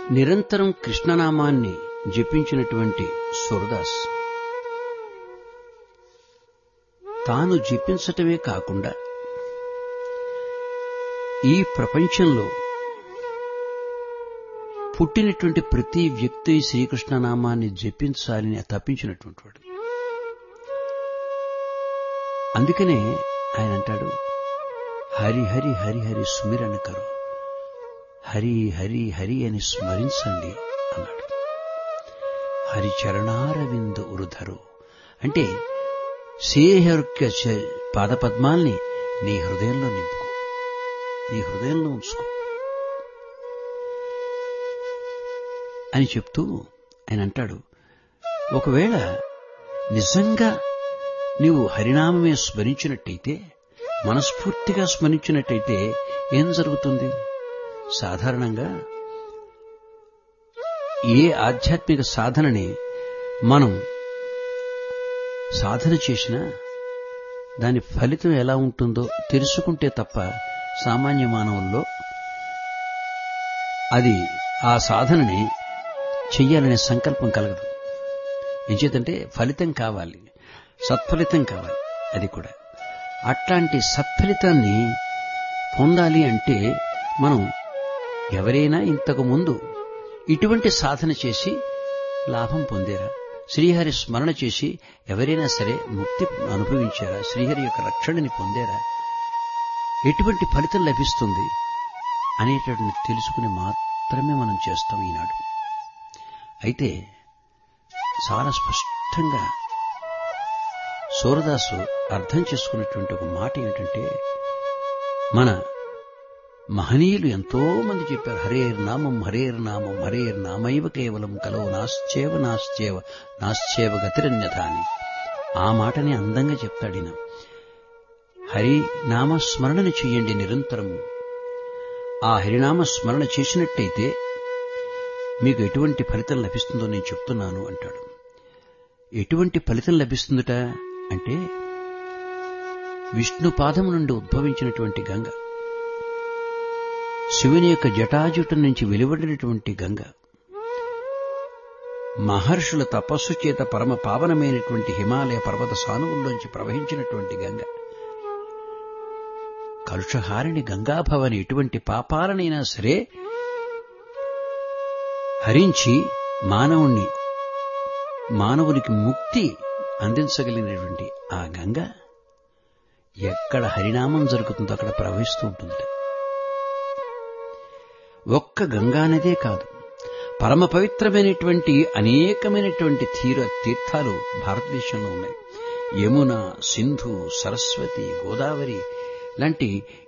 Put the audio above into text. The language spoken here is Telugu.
నిరంతరం కృష్ణనామాన్ని జపించినటువంటి సూరదాస్ తాను జపించటమే కాకుండా ఈ ప్రపంచంలో పుట్టినటువంటి ప్రతి వ్యక్తి శ్రీకృష్ణనామాన్ని జపించాలని తప్పించినటువంటి వాడు అందుకనే ఆయన అంటాడు హరి హరి హరి హరి సుమిరణ కరు హరి హరి హరి అని స్మరించండి అన్నాడు హరి చరణారవింద ఉరుధరు అంటే శ్రీహరుక్క పాదపద్మాల్ని నీ హృదయంలో నింపుకో నీ హృదయంలో ఉంచుకో అని చెప్తూ ఆయన అంటాడు ఒకవేళ నిజంగా నీవు హరినామమే స్మరించినట్టయితే మనస్ఫూర్తిగా స్మరించినట్టయితే ఏం జరుగుతుంది సాధారణంగా ఏ ఆధ్యాత్మిక సాధనని మనం సాధన చేసినా దాని ఫలితం ఎలా ఉంటుందో తెలుసుకుంటే తప్ప సామాన్య మానవుల్లో అది ఆ సాధనని చెయ్యాలనే సంకల్పం కలగదు ఎంచేతంటే ఫలితం కావాలి సత్ఫలితం కావాలి అది కూడా అట్లాంటి సత్ఫలితాన్ని పొందాలి అంటే మనం ఎవరైనా ఇంతకు ముందు ఇటువంటి సాధన చేసి లాభం పొందారా శ్రీహరి స్మరణ చేసి ఎవరైనా సరే ముక్తి అనుభవించారా శ్రీహరి యొక్క రక్షణని పొందారా ఎటువంటి ఫలితం లభిస్తుంది అనేటటువంటి తెలుసుకుని మాత్రమే మనం చేస్తాం ఈనాడు అయితే చాలా స్పష్టంగా సూరదాసు అర్థం చేసుకున్నటువంటి ఒక మాట ఏంటంటే మన మహనీయులు ఎంతో మంది చెప్పారు హరేర్ నామం హరేర్ నామం హరేర్ నామైవ కేవలం కలో నాశ్చేవ నాశ్చేవ నాశ్చేవ గతిరన్యథ అని ఆ మాటని అందంగా చెప్తాడు ఈయన హరి నామ స్మరణని చెయ్యండి నిరంతరము ఆ హరినామ స్మరణ చేసినట్టయితే మీకు ఎటువంటి ఫలితం లభిస్తుందో నేను చెప్తున్నాను అంటాడు ఎటువంటి ఫలితం లభిస్తుందట అంటే విష్ణు పాదము నుండి ఉద్భవించినటువంటి గంగ శివుని యొక్క జటాజుటం నుంచి వెలువడినటువంటి గంగ మహర్షుల తపస్సు చేత పరమ పావనమైనటువంటి హిమాలయ పర్వత సానువుల్లోంచి ప్రవహించినటువంటి గంగ కలుషహారిణి గంగాభవని ఎటువంటి పాపాలనైనా సరే హరించి మానవుణ్ణి మానవునికి ముక్తి అందించగలిగినటువంటి ఆ గంగ ఎక్కడ హరినామం జరుగుతుందో అక్కడ ప్రవహిస్తూ ఉంటుంది ఒక్క గంగానదే కాదు పరమ పవిత్రమైనటువంటి అనేకమైనటువంటి తీర తీర్థాలు భారతదేశంలో ఉన్నాయి యమున సింధు సరస్వతి గోదావరి లాంటి